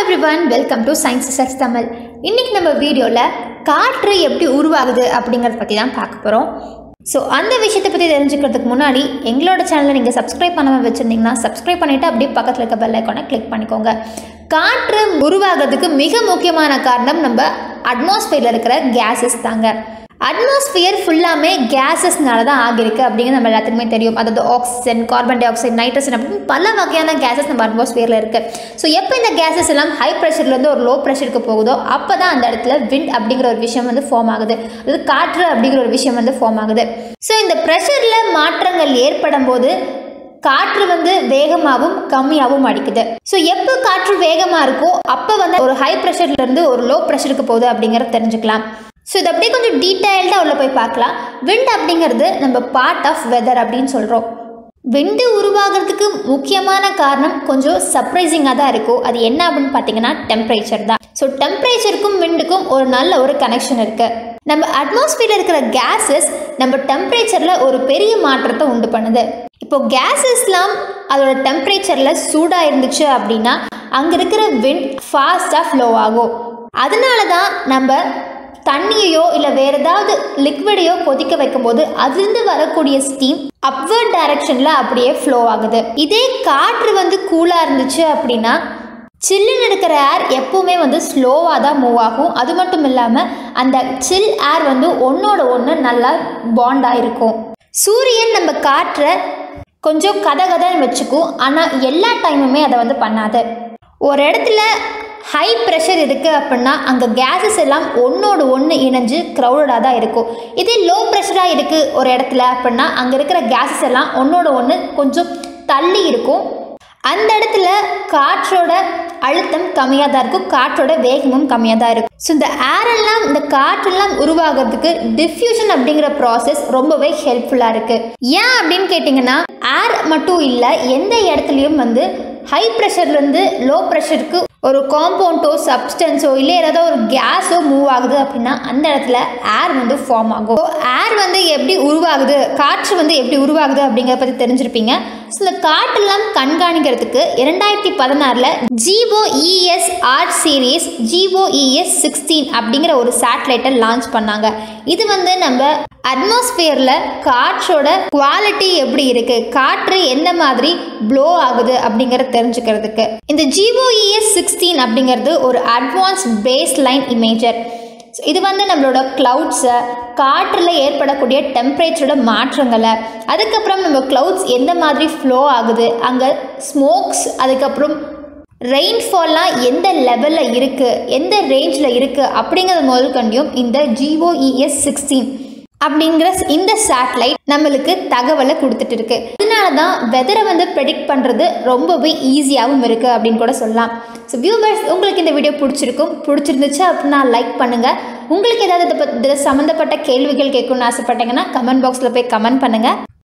every everyone welcome to science search Tamil இன்றைக்கி நம்ம வீடியோவில் காற்று எப்படி உருவாகுது அப்படிங்கிறத பற்றி தான் பார்க்க போகிறோம் ஸோ அந்த விஷயத்தை பற்றி தெரிஞ்சுக்கிறதுக்கு முன்னாடி எங்களோட சேனலை நீங்கள் சப்ஸ்கிரைப் பண்ணாமல் வச்சுருந்தீங்கன்னா சப்ஸ்கிரைப் பண்ணிவிட்டு அப்படியே பக்கத்தில் இருக்க பெல் ஐக்கானை கிளிக் பண்ணிக்கோங்க காற்று உருவாகிறதுக்கு மிக முக்கியமான காரணம் நம்ம அட்மாஸ்பியரில் இருக்கிற கேஸஸ் தாங்க அட்மாஸ்பியர் ஃபுல்லாமே கேஸஸ்னால தான் ஆகியிருக்கு அப்படிங்கிறது நம்ம எல்லாத்துக்குமே தெரியும் அதாவது oxygen carbon dioxide nitrogen அப்படின்னு பல வகையான கேஸஸ் நம்ம அட்மாஸ்பியரில் இருக்குது ஸோ எப்போ இந்த கேஸஸ் எல்லாம் ஹை ப்ரெஷர்லேருந்து ஒரு லோ ப்ரெஷருக்கு போகுதோ அப்போ தான் அந்த இடத்துல விண்ட் அப்படிங்கிற ஒரு விஷயம் வந்து ஃபார்ம் ஆகுது அதாவது காற்று அப்படிங்கிற ஒரு விஷயம் வந்து ஃபார்ம் ஆகுது ஸோ இந்த ப்ரெஷரில் மாற்றங்கள் ஏற்படும் போது காற்று வந்து வேகமாகவும் கம்மியாகவும் அடிக்குது ஸோ எப்போ காற்று வேகமாக இருக்கோ அப்போ வந்து ஒரு ஹை ப்ரெஷர்லேருந்து ஒரு லோ ப்ரெஷருக்கு போகுது அப்படிங்கிறத தெரிஞ்சுக்கலாம் ஸோ இது அப்படியே கொஞ்சம் டீட்டெயில்டாக உள்ள போய் பார்க்கலாம் விண்ட் அப்படிங்கிறது நம்ம பார்ட் ஆஃப் வெதர் அப்படின்னு சொல்கிறோம் விண்டு உருவாகிறதுக்கு முக்கியமான காரணம் கொஞ்சம் சர்ப்ரைசிங்காக தான் இருக்கும் அது என்ன அப்படின்னு பார்த்தீங்கன்னா டெம்பரேச்சர் தான் ஸோ டெம்பரேச்சருக்கும் விண்டுக்கும் ஒரு நல்ல ஒரு கனெக்ஷன் இருக்குது நம்ம அட்மாஸ்பியரில் இருக்கிற கேஸஸ் நம்ம டெம்பரேச்சரில் ஒரு பெரிய மாற்றத்தை உண்டு பண்ணுது இப்போ கேஸஸ்லாம் அதோட டெம்பரேச்சரில் சூடாக இருந்துச்சு அப்படின்னா அங்கே இருக்கிற விண்ட் ஃபாஸ்ட்டாக ஃப்ளோ ஆகும் அதனால தான் நம்ம தண்ணியையோ இல்லை வேறு ஏதாவது லிக்விடையோ கொதிக்க வைக்கும்போது அதுலேருந்து வரக்கூடிய ஸ்டீம் அப்வர்ட் டைரக்ஷனில் அப்படியே ஃப்ளோ ஆகுது இதே காற்று வந்து கூலாக இருந்துச்சு அப்படின்னா சில்லுன்னு இருக்கிற ஏர் எப்பவுமே வந்து ஸ்லோவாக தான் மூவ் ஆகும் அது மட்டும் இல்லாமல் அந்த சில் ஏர் வந்து ஒன்றோட ஒன்று நல்லா பாண்டாக இருக்கும் சூரியன் நம்ம காற்றை கொஞ்சம் கதை கதைன்னு வச்சுக்கும் ஆனால் எல்லா டைமுமே அதை வந்து பண்ணாது ஒரு இடத்துல ஹை ப்ரெஷர் இருக்குது அப்படின்னா அங்கே கேஸஸ் எல்லாம் ஒன்றோடு ஒன்று இணைஞ்சு க்ரௌடடாக தான் இருக்கும் இதே லோ ப்ரெஷராக இருக்குது ஒரு இடத்துல அப்படின்னா அங்கே இருக்கிற கேஸஸ் எல்லாம் ஒன்றோட ஒன்று கொஞ்சம் தள்ளி இருக்கும் அந்த இடத்துல காற்றோட அழுத்தம் கம்மியாக தான் இருக்கும் காற்றோட வேகமும் கம்மியாக தான் இருக்கும் ஸோ இந்த ஏரெல்லாம் இந்த காற்றெல்லாம் உருவாகிறதுக்கு டிஃப்யூஷன் அப்படிங்கிற ப்ராசஸ் ரொம்பவே ஹெல்ப்ஃபுல்லாக இருக்குது ஏன் அப்படின்னு கேட்டிங்கன்னா ஏர் மட்டும் இல்லை எந்த இடத்துலையும் வந்து ஹை ப்ரெஷர்லேருந்து லோ ப்ரெஷருக்கு ஒரு காம்பவுண்டோ சப்ஸ்டன்ஸோ இல்லை ஏதாவது ஒரு கேஸோ மூவ் ஆகுது அப்படின்னா அந்த இடத்துல ஏர் வந்து ஃபார்ம் ஆகும் ஏர் வந்து எப்படி உருவாகுது காற்று வந்து எப்படி உருவாகுது அப்படிங்கிறத பற்றி தெரிஞ்சிருப்பீங்க ஸோ இந்த காற்றெல்லாம் கண்காணிக்கிறதுக்கு இரண்டாயிரத்தி பதினாறில் GOES R series GOES sixteen அப்படிங்கிற ஒரு சேட்டலைட்டை லான்ச் பண்ணாங்க இது வந்து நம்ம அட்மாஸ்பியரில் காற்றோட குவாலிட்டி எப்படி இருக்குது காற்று எந்த மாதிரி ப்ளோ ஆகுது அப்படிங்கிறத தெரிஞ்சுக்கிறதுக்கு இந்த ஜிஓஇஎஸ் சிக்ஸ்டீன் அப்படிங்கிறது ஒரு அட்வான்ஸ் பேஸ் லைன் இமேஜர் இது வந்து நம்மளோட க்ளவுட்ஸை காற்றில் ஏற்படக்கூடிய டெம்பரேச்சரோட மாற்றங்களை அதுக்கப்புறம் நம்ம க்ளவுட்ஸ் எந்த மாதிரி ஃப்ளோ ஆகுது அங்கே ஸ்மோக்ஸ் அதுக்கப்புறம் ரெயின்ஃபால்லாம் எந்த லெவலில் இருக்குது எந்த ரேஞ்சில் இருக்குது அப்படிங்கிறது முதல் கண்டியும் இந்த ஜிஓஇஎஸ் சிக்ஸ்டீன் அப்படிங்கிற இந்த சேட்டலைட் நம்மளுக்கு தகவலை கொடுத்துட்டு இருக்கு அதனால தான் வெதரை வந்து ப்ரெடிக்ட் பண்ணுறது ரொம்பவே ஈஸியாகவும் இருக்குது அப்படின்னு கூட சொல்லலாம் ஸோ வியூவர்ஸ் உங்களுக்கு இந்த வீடியோ பிடிச்சிருக்கும் பிடிச்சிருந்துச்சு அப்படின்னா லைக் பண்ணுங்கள் உங்களுக்கு ஏதாவது இதை பற்றி இதில் சம்மந்தப்பட்ட கேள்விகள் கேட்கணும்னு ஆசைப்பட்டீங்கன்னா கமெண்ட் பாக்ஸில் போய் கமெண்ட் பண்ணுங்கள்